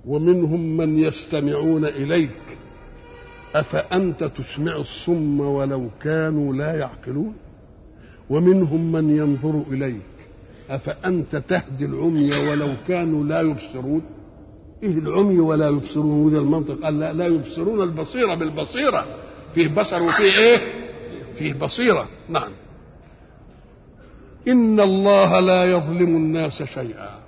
ومنهم من يستمعون إليك أفأنت تسمع الصم ولو كانوا لا يعقلون ومنهم من ينظر إليك أفأنت تهدي العمي ولو كانوا لا يبصرون إيه العمي ولا يبصرون وده المنطق قال لا, لا يبصرون البصيرة بالبصيرة فيه بصر وفيه إيه فيه بصيرة نعم إن الله لا يظلم الناس شيئا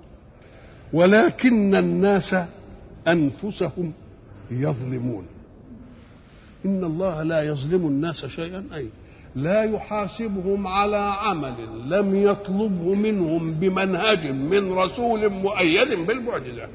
ولكن الناس أنفسهم يظلمون إن الله لا يظلم الناس شيئا أي لا يحاسبهم على عمل لم يطلبه منهم بمنهج من رسول مؤيد بالمعجزة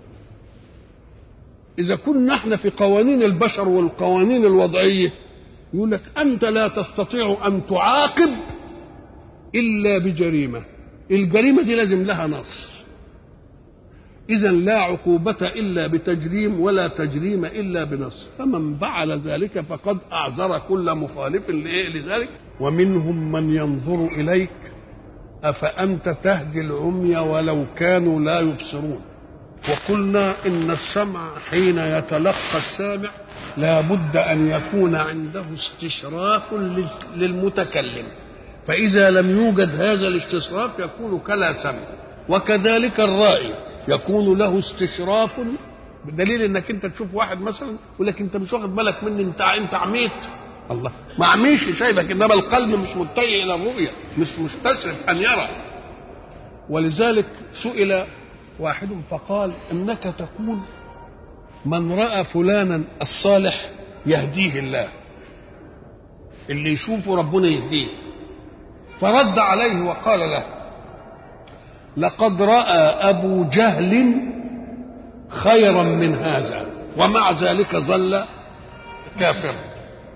إذا كنا احنا في قوانين البشر والقوانين الوضعية يقول لك أنت لا تستطيع أن تعاقب إلا بجريمة الجريمة دي لازم لها نص إذا لا عقوبة إلا بتجريم ولا تجريم إلا بنص فمن فعل ذلك فقد أعذر كل مخالف لذلك ومنهم من ينظر إليك أفأنت تهدي العمي ولو كانوا لا يبصرون وقلنا إن السمع حين يتلقى السامع لا بد أن يكون عنده استشراف للمتكلم فإذا لم يوجد هذا الاستشراف يكون كلا سمع وكذلك الرائي يكون له استشراف بدليل انك انت تشوف واحد مثلا يقول لك انت مش واخد بالك مني انت انت عميت الله ما عميش شايفك انما القلب مش متجه الى الرؤيه مش مستشرف ان يرى ولذلك سئل واحد فقال انك تكون من راى فلانا الصالح يهديه الله اللي يشوفه ربنا يهديه فرد عليه وقال له لقد راى ابو جهل خيرا من هذا ومع ذلك ظل كافرا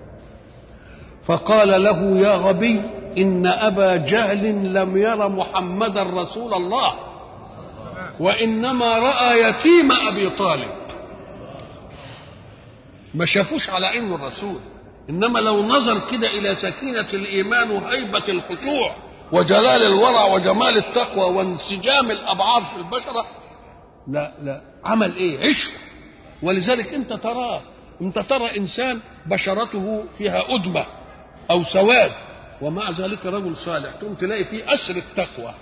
فقال له يا غبي ان ابا جهل لم ير محمدا رسول الله وانما راى يتيم ابي طالب ما شافوش على عينه الرسول انما لو نظر كده الى سكينه الايمان وهيبه الخشوع وجلال الورع وجمال التقوى وانسجام الابعاد في البشره لا لا عمل ايه عشق ولذلك انت تراه انت ترى انسان بشرته فيها ادمه او سواد ومع ذلك رجل صالح تقوم تلاقي فيه اسر التقوى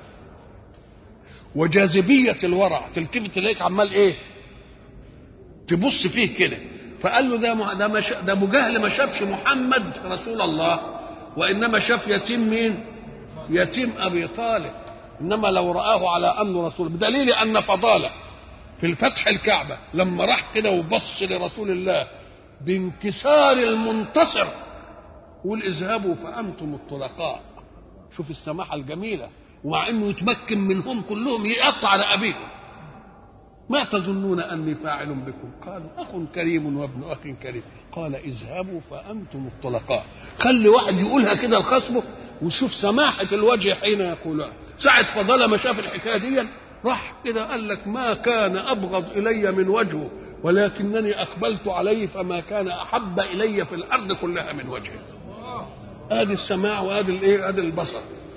وجاذبيه الورع تلتفت اليك عمال ايه تبص فيه كده فقال له ده ده مش ده ابو جهل ما شافش محمد رسول الله وانما شاف يتيم مين؟ يتيم ابي طالب انما لو راه على انه رسول بدليل ان فضاله في الفتح الكعبه لما راح كده وبص لرسول الله بانكسار المنتصر قول اذهبوا فانتم الطلقاء شوف السماحه الجميله ومع انه يتمكن منهم كلهم يقطع رقابيهم ما تظنون اني فاعل بكم قالوا اخ كريم وابن اخ كريم قال اذهبوا فانتم الطلقاء خلي واحد يقولها كده لخصمه وشوف سماحه الوجه حين يقولها ساعه فضل ما شاف الحكايه دي راح كده قال لك ما كان ابغض الي من وجهه ولكنني اقبلت عليه فما كان احب الي في الارض كلها من وجهه ادي السماع وادي الايه ادي البصر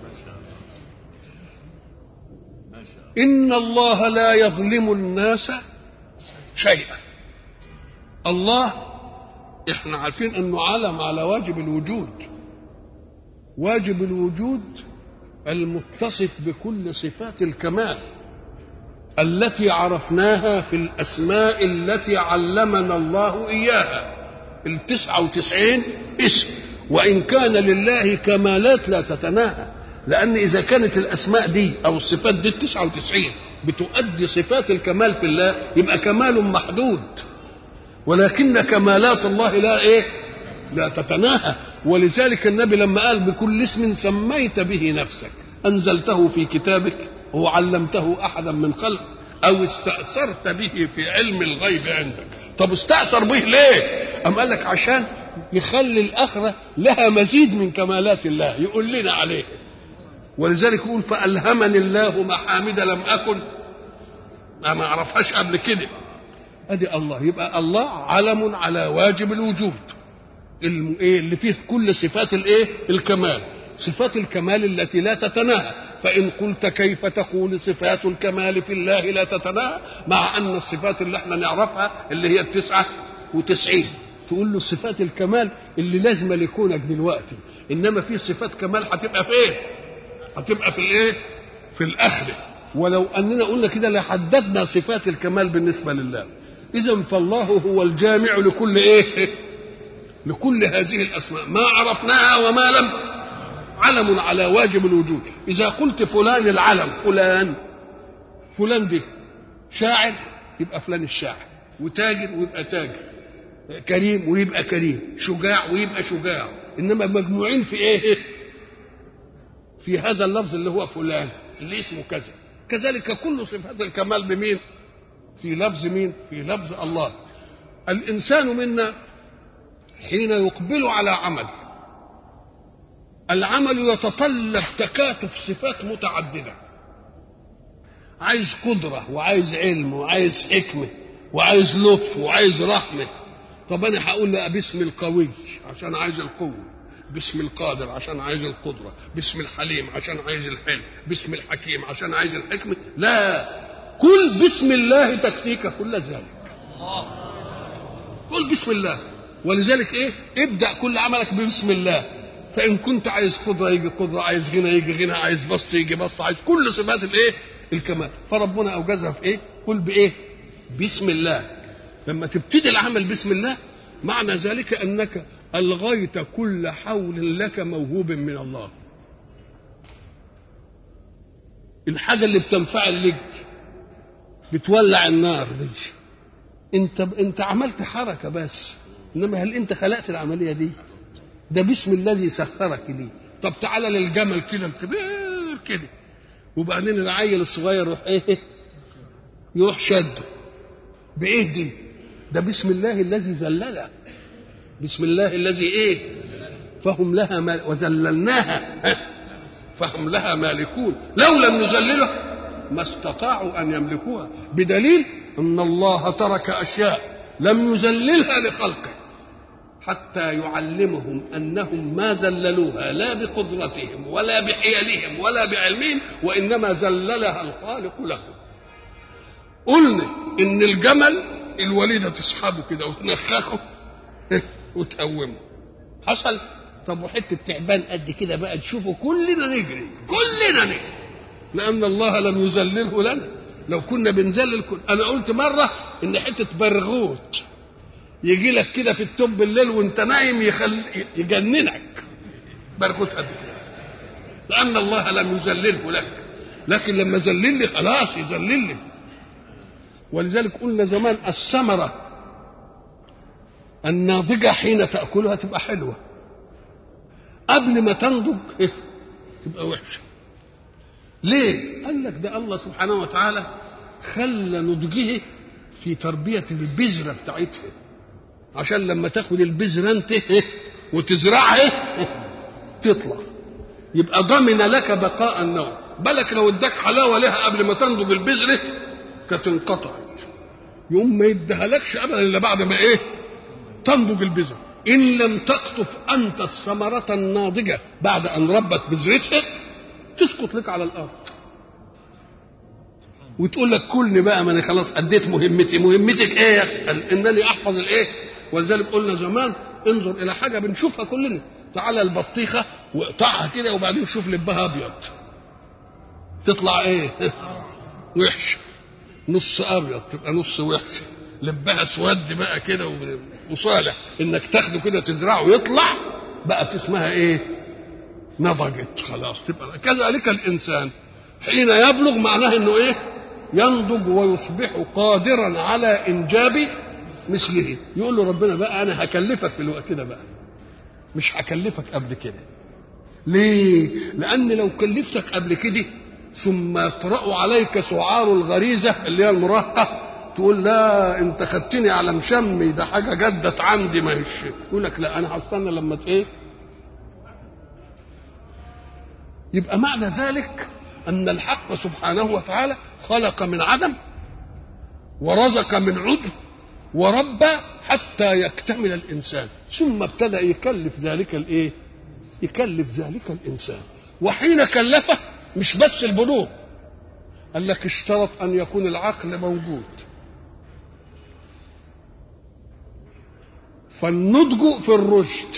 إن الله لا يظلم الناس شيئا الله احنا عارفين انه علم على واجب الوجود واجب الوجود المتصف بكل صفات الكمال التي عرفناها في الأسماء التي علمنا الله إياها التسعة وتسعين اسم وإن كان لله كمالات لا تتناهى لأن إذا كانت الأسماء دي أو الصفات دي التسعة وتسعين بتؤدي صفات الكمال في الله يبقى كمال محدود ولكن كمالات الله لا إيه لا تتناهى ولذلك النبي لما قال بكل اسم سميت به نفسك أنزلته في كتابك وعلمته أحدا من خلق أو استأثرت به في علم الغيب عندك طب استأثر به ليه أم قال لك عشان يخلي الآخرة لها مزيد من كمالات الله يقول لنا عليه ولذلك يقول فألهمني الله محامد لم أكن ما أعرفهاش قبل كده أدي الله يبقى الله علم على واجب الوجود اللي فيه كل صفات الايه الكمال صفات الكمال التي لا تتناهى فإن قلت كيف تقول صفات الكمال في الله لا تتناهى مع أن الصفات اللي احنا نعرفها اللي هي التسعة وتسعين تقول له صفات الكمال اللي لازم لكونك دلوقتي إنما في صفات كمال هتبقى في إيه؟ هتبقى في الإيه؟ في الآخرة ولو أننا قلنا كده لحددنا صفات الكمال بالنسبة لله إذا فالله هو الجامع لكل إيه؟ لكل هذه الأسماء ما عرفناها وما لم علم على واجب الوجود إذا قلت فلان العلم فلان فلان دي شاعر يبقى فلان الشاعر وتاجر ويبقى تاجر كريم ويبقى كريم شجاع ويبقى شجاع إنما مجموعين في إيه في هذا اللفظ اللي هو فلان اللي اسمه كذا كذلك كل صفات الكمال بمين في لفظ مين في لفظ الله الإنسان منا حين يقبل على عمل العمل يتطلب تكاتف صفات متعدده عايز قدره وعايز علم وعايز حكمه وعايز لطف وعايز رحمه طب انا هقول لا باسم القوي عشان عايز القوه باسم القادر عشان عايز القدره باسم الحليم عشان عايز الحلم باسم الحكيم عشان عايز الحكمه لا كل بسم الله تكفيك كل ذلك قل بسم الله ولذلك ايه ابدا كل عملك ببسم الله فان كنت عايز قدره يجي قدره عايز غنى يجي غنى عايز بسط يجي بسط عايز كل صفات الايه الكمال فربنا اوجزها في ايه قل بايه بسم الله لما تبتدي العمل بسم الله معنى ذلك انك الغيت كل حول لك موهوب من الله الحاجه اللي بتنفعل لك بتولع النار دي انت انت عملت حركه بس انما هل انت خلقت العمليه دي ده باسم الذي سخرك ليه طب تعالى للجمل كده الكبير كده وبعدين العيل الصغير يروح ايه يروح شده بايه دي ده بسم الله الذي ذللها بسم الله الذي ايه فهم لها مال وذللناها فهم لها مالكون لو لم نذللها ما استطاعوا ان يملكوها بدليل ان الله ترك اشياء لم يذللها لخلقه حتى يعلمهم انهم ما ذللوها لا بقدرتهم ولا بحيلهم ولا بعلمهم وانما ذللها الخالق لهم قلنا ان الجمل الوليده تسحبه كده وتنخخه وتقومه حصل طب وحته تعبان قد كده بقى تشوفه كلنا نجري كلنا نجري لان الله لم يذلله لنا لو كنا بنذلل كل انا قلت مره ان حته برغوت يجي لك كده في التوب بالليل وانت نايم يخل... يجننك برغوت قد كده لان الله لم يذلله لك لكن لما ذلل لي خلاص يذلل لي ولذلك قلنا زمان الثمره الناضجه حين تاكلها تبقى حلوه قبل ما تنضج تبقى وحشه ليه؟ قال لك ده الله سبحانه وتعالى خلى نضجه في تربية البذرة بتاعتها عشان لما تاخد البذرة انت وتزرعها تطلع يبقى ضمن لك بقاء النوع بالك لو اداك حلاوة لها قبل ما تنضج البذرة كانت انقطعت يوم ما يديهالكش ابدا الا بعد ما ايه تنضج البذرة ان لم تقطف انت الثمرة الناضجة بعد ان ربت بذرتها تسقط لك على الارض وتقول لك كلني بقى ما انا خلاص اديت مهمتي مهمتك ايه يا اخي انني احفظ الايه ولذلك قلنا زمان انظر الى حاجه بنشوفها كلنا تعالى البطيخه واقطعها كده وبعدين شوف لبها ابيض تطلع ايه وحشه نص ابيض تبقى نص وحشه لبها اسود بقى كده وصالح انك تاخده كده تزرعه ويطلع بقت اسمها ايه نضجت خلاص تبقى كذلك الانسان حين يبلغ معناه انه ايه ينضج ويصبح قادرا على انجاب مثله يقول له ربنا بقى انا هكلفك في الوقت ده بقى مش هكلفك قبل كده ليه لان لو كلفتك قبل كده ثم يطرأ عليك سعار الغريزة اللي هي المراهقة تقول لا انت خدتني على مشمي ده حاجة جدت عندي ما يقول لك لا انا هستنى لما ايه يبقى معنى ذلك أن الحق سبحانه وتعالى خلق من عدم ورزق من عدم وربى حتى يكتمل الإنسان ثم ابتدأ يكلف ذلك الإيه؟ يكلف ذلك الإنسان وحين كلفه مش بس البلوغ قال لك اشترط ان يكون العقل موجود فالنضج في الرشد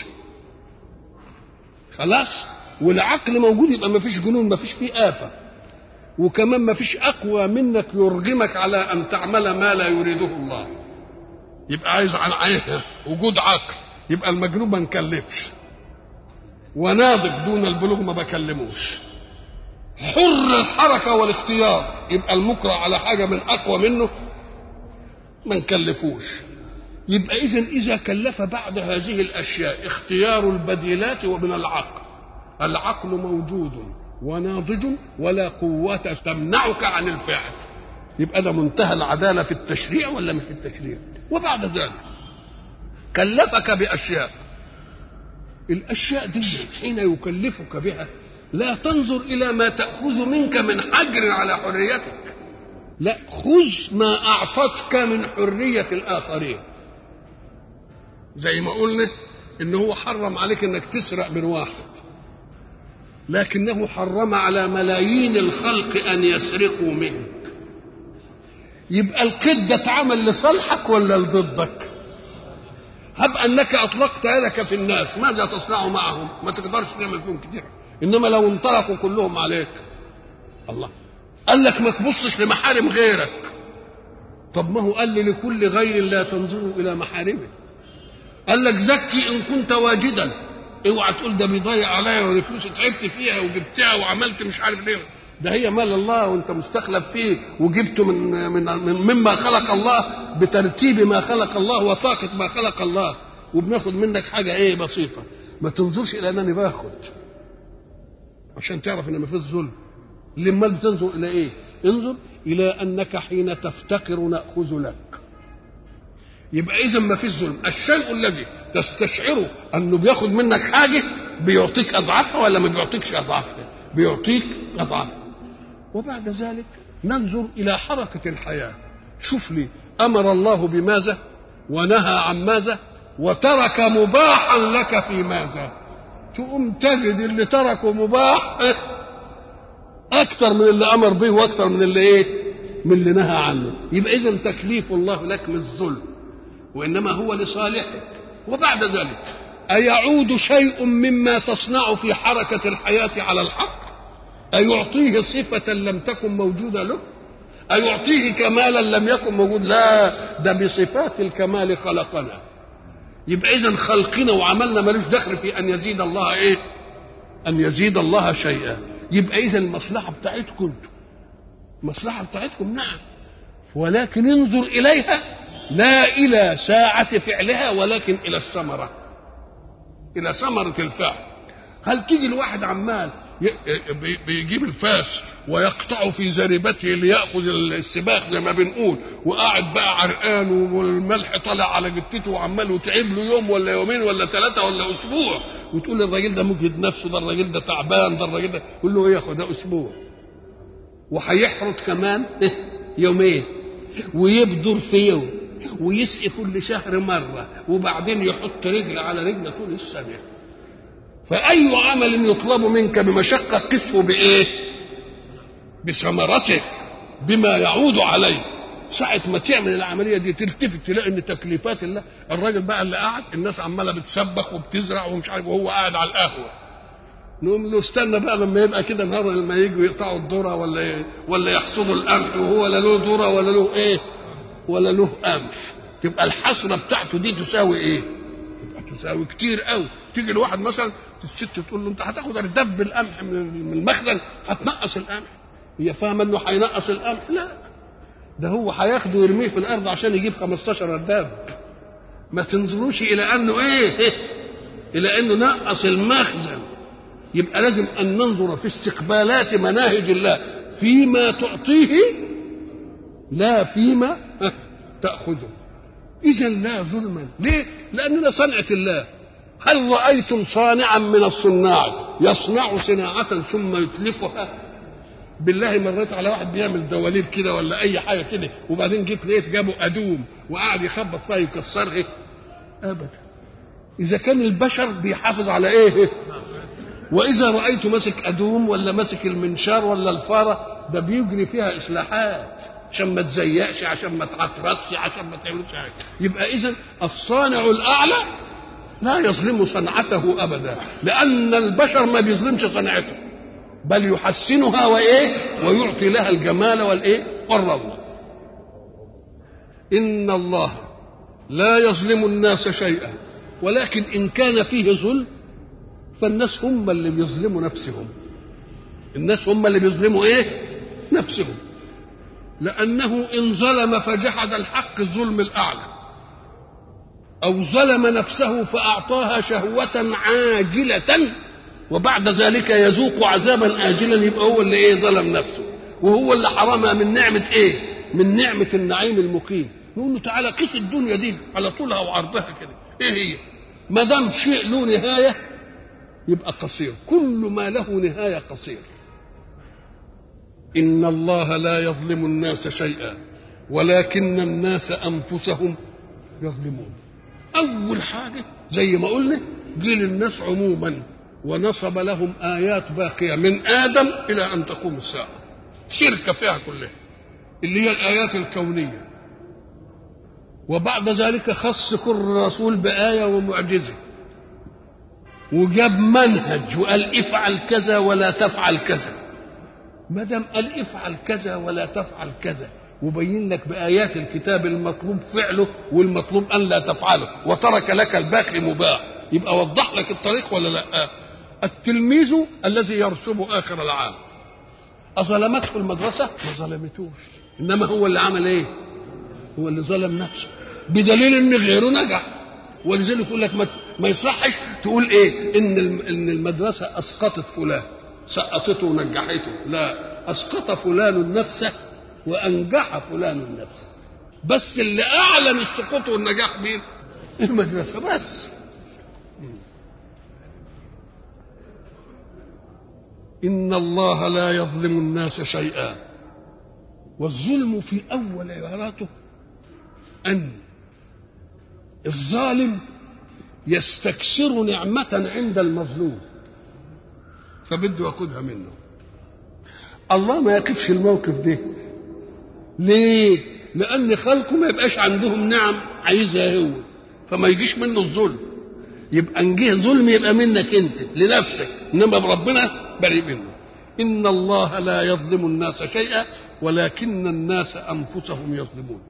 خلاص والعقل موجود يبقى ما فيش جنون ما فيش فيه آفة وكمان ما فيش أقوى منك يرغمك على أن تعمل ما لا يريده الله يبقى عايز عن عيه وجود عقل يبقى المجنون ما نكلفش وناضج دون البلوغ ما بكلموش حر الحركة والاختيار يبقى المكره على حاجة من أقوى منه ما نكلفوش يبقى إذا إذا كلف بعد هذه الأشياء اختيار البديلات ومن العقل العقل موجود وناضج ولا قوة تمنعك عن الفعل يبقى ده منتهى العدالة في التشريع ولا مش في التشريع وبعد ذلك كلفك بأشياء الأشياء دي حين يكلفك بها لا تنظر إلى ما تأخذ منك من حجر على حريتك لا خذ ما أعطتك من حرية الآخرين زي ما قلنا إن هو حرم عليك إنك تسرق من واحد لكنه حرم على ملايين الخلق أن يسرقوا منك يبقى القد ده اتعمل لصالحك ولا لضدك هب انك اطلقت يدك في الناس ماذا تصنع معهم ما تقدرش تعمل فيهم كتير انما لو انطلقوا كلهم عليك الله قال لك ما تبصش لمحارم غيرك طب ما هو قال لي لكل غير لا تنظروا الى محارمه قال لك زكي ان كنت واجدا اوعى تقول ده بيضيع عليا وانا فلوسي تعبت فيها وجبتها وعملت مش عارف ليه ده هي مال الله وانت مستخلف فيه وجبته من من, من مما خلق الله بترتيب ما خلق الله وطاقة ما خلق الله وبناخد منك حاجة ايه بسيطة ما تنظرش الى انني باخد عشان تعرف ان ما فيش ظلم لما بتنظر الى ايه انظر الى انك حين تفتقر ناخذ لك يبقى اذا ما فيش ظلم الشيء الذي تستشعره انه بياخد منك حاجه بيعطيك اضعافها ولا ما بيعطيكش اضعافها بيعطيك اضعافها وبعد ذلك ننظر الى حركه الحياه شوف لي امر الله بماذا ونهى عن ماذا وترك مباحا لك في ماذا تقوم تجد اللي تركه مباح اكثر من اللي امر به واكثر من اللي ايه من اللي نهى عنه يبقى اذا تكليف الله لك مش ظلم وانما هو لصالحك وبعد ذلك ايعود شيء مما تصنع في حركه الحياه على الحق ايعطيه صفه لم تكن موجوده له ايعطيه كمالا لم يكن موجود لا ده بصفات الكمال خلقنا يبقى اذا خلقنا وعملنا ملوش دخل في ان يزيد الله ايه ان يزيد الله شيئا يبقى اذا المصلحه بتاعتكم انتم المصلحه بتاعتكم نعم ولكن انظر اليها لا الى ساعه فعلها ولكن الى الثمره الى ثمره الفعل هل تيجي الواحد عمال بيجيب الفاس ويقطع في زريبته ليأخذ السباق زي ما بنقول وقاعد بقى عرقان والملح طالع على جتته وعمال وتعب له يوم ولا يومين ولا ثلاثة ولا أسبوع وتقول الراجل ده مجهد نفسه ده الراجل ده تعبان ده الراجل ده يقول له ايه يا ده أسبوع وهيحرط كمان يومين ويبدر في يوم ويسقي كل شهر مرة وبعدين يحط رجل على رجل طول السنة فأي عمل يطلب منك بمشقة قسه بإيه؟ بثمرته بما يعود عليه ساعة ما تعمل العملية دي تلتفت تلاقي إن تكليفات الله الراجل بقى اللي قاعد الناس عمالة بتسبخ وبتزرع ومش عارف وهو قاعد على القهوة نقوم له استنى بقى لما يبقى كده النهارده لما يجوا يقطعوا الذره ولا ولا يحصدوا القمح وهو لا له ذره ولا له ايه؟ ولا له قمح تبقى الحصره بتاعته دي تساوي ايه؟ تبقى تساوي كتير قوي تيجي لواحد مثلا الست تقول له انت هتاخد اردب القمح من المخزن هتنقص القمح هي فاهمه انه هينقص القمح لا ده هو هياخده ويرميه في الارض عشان يجيب 15 ارداب ما تنظروش الى انه ايه الى انه نقص المخزن يبقى لازم ان ننظر في استقبالات مناهج الله فيما تعطيه لا فيما تاخذه اذا لا ظلما ليه لاننا صنعه الله هل رايتم صانعا من الصناع يصنع صناعه ثم يتلفها بالله مريت على واحد بيعمل دواليب كده ولا اي حاجه كده وبعدين جيت لقيت جابوا ادوم وقعد يخبط فيها يكسرها ابدا اذا كان البشر بيحافظ على ايه واذا رايته ماسك ادوم ولا ماسك المنشار ولا الفاره ده بيجري فيها اصلاحات عشان ما تزيقش عشان ما تعترسش عشان ما تعملش حاجه يبقى اذا الصانع الاعلى لا يظلم صنعته ابدا لان البشر ما بيظلمش صنعته بل يحسنها وايه ويعطي لها الجمال والايه والروعه ان الله لا يظلم الناس شيئا ولكن ان كان فيه ظلم فالناس هم اللي بيظلموا نفسهم الناس هم اللي بيظلموا ايه نفسهم لانه ان ظلم فجحد الحق الظلم الاعلى او ظلم نفسه فاعطاها شهوه عاجله وبعد ذلك يذوق عذابا اجلا يبقى هو اللي ايه ظلم نفسه وهو اللي حرمها من نعمه ايه من نعمه النعيم المقيم نقول له تعالى قيس الدنيا دي على طولها وعرضها كده ايه هي ما دام شيء له نهايه يبقى قصير كل ما له نهايه قصير ان الله لا يظلم الناس شيئا ولكن الناس انفسهم يظلمون اول حاجه زي ما قلنا جيل الناس عموما ونصب لهم ايات باقيه من ادم الى ان تقوم الساعه شركه فيها كلها اللي هي الايات الكونيه وبعد ذلك خص كل رسول بايه ومعجزه وجاب منهج وقال افعل كذا ولا تفعل كذا ما دام قال افعل كذا ولا تفعل كذا وبين لك بآيات الكتاب المطلوب فعله والمطلوب أن لا تفعله وترك لك الباقي مباح يبقى وضح لك الطريق ولا لا التلميذ الذي يرسم آخر العام أظلمته المدرسة ما ظلمتوش إنما هو اللي عمل إيه هو اللي ظلم نفسه بدليل إن غيره نجح ولذلك يقول لك ما, ما يصحش تقول إيه إن إن المدرسة أسقطت فلان سقطته ونجحته لا أسقط فلان نفسه وانجح فلان النفس بس اللي اعلن السقوط والنجاح مين المدرسه بس ان الله لا يظلم الناس شيئا والظلم في اول عباراته ان الظالم يستكثر نعمه عند المظلوم فبده ياخذها منه الله ما يقفش الموقف ده ليه؟ لأن خلقه ما يبقاش عندهم نعم عايزها هو فما يجيش منه الظلم يبقى ان جه ظلم يبقى منك انت لنفسك انما ربنا بريء منه ان الله لا يظلم الناس شيئا ولكن الناس انفسهم يظلمون